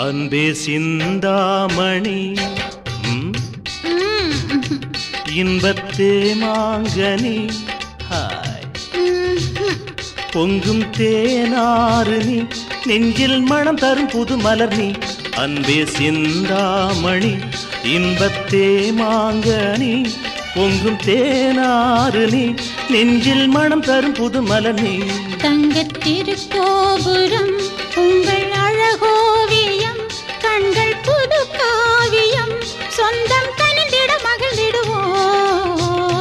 அன்பே சிந்தாமணி ம், இன்பத்தே மாங்கனி ஹாய் பொங்கும் தேனாறு நீ நெஞ்சில் மனம் தரும் புது மலர் நீ அன்பே சிந்தாமணி இன்பத்தே மாங்கனி பொங்கும் தேனாறு நீ நெஞ்சில் மனம் தரும் புது மலர் நீ தங்கத் திருக்கோபுரம் உங்கள் அழகோவியம் கண்கள் புது காவியம் சொந்தம் கனிந்திட மகிழ்ந்திடுவோம்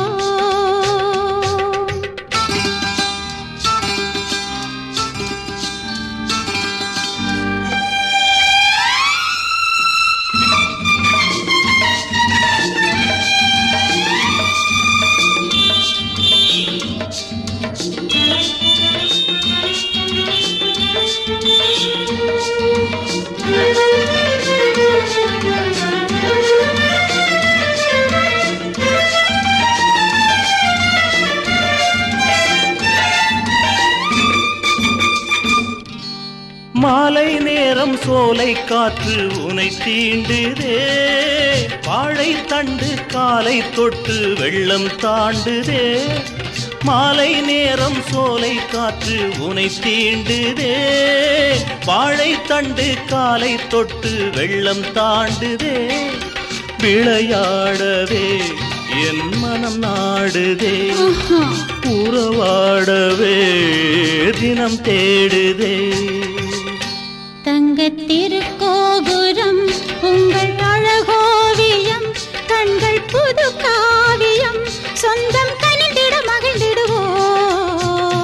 மாலை நேரம் சோலை காற்று உனை தீண்டுதே வாழை தண்டு காலை தொட்டு வெள்ளம் தாண்டுதே மாலை நேரம் சோலை காற்று உனை தீண்டுதே வாழை தண்டு காலை தொட்டு வெள்ளம் தாண்டுதே விளையாடவே என் மனம் நாடுதே உறவாடவே தினம் தேடுதே தங்கத் திருக்கோபுரம் உங்கள் அழகோவியம் கண்கள் புது காவியம் சொந்தம் கனிந்திட மகிழ்ந்திடுவோம்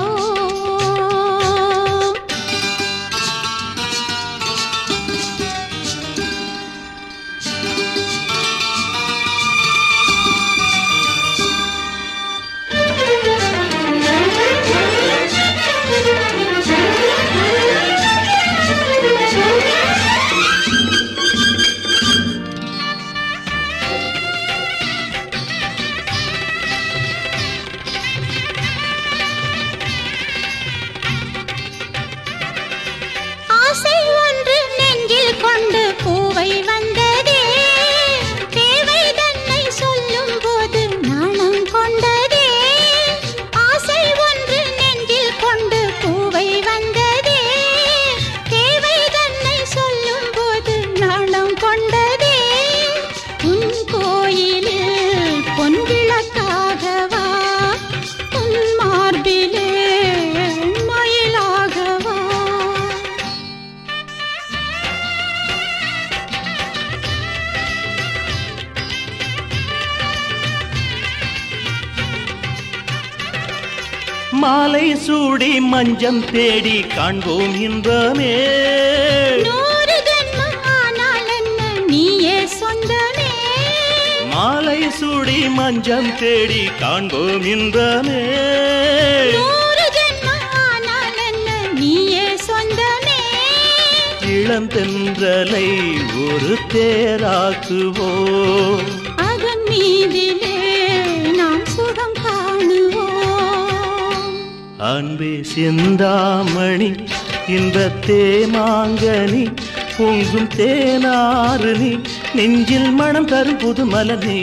ஆசை ஒன்று நெஞ்சில் கொண்டு பூவை வந்ததே தேவை தன்னை சொல்லும் போது நாணம் கொண்டதே ஆசை ஒன்று நெஞ்சில் கொண்டு பூவை வந்ததே தேவை தன்னை சொல்லும் போது நாணம் கொண்டதே உன் கோயிலில் பொன் விளக்காகவா உன் மார்பிலே மயிலாகவா மாலை சூடி மஞ்சம் தேடி காண்போம் இன்பமே நூறு ஜென்மம் ஆனால் என்ன நீயே சொந்தமே மாலை சூடி மஞ்சம் தேடி காண்போம் இன்பமே நூறு ஜென்மம் ஆனால் என்ன நீயே சொந்தமே இளம் தென்றலை ஒரு தேராக்குவோம் அதன் மீதிலே நாம் சுகம் காணுவோம் அன்பே சிந்தாமணி இன்பத்தே மாங்கனி பொங்கும் தேனாறு நீ நெஞ்சில் மனம் தரும் புது மலர் நீ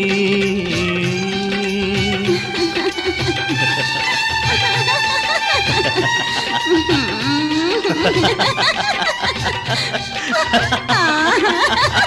ஆஹா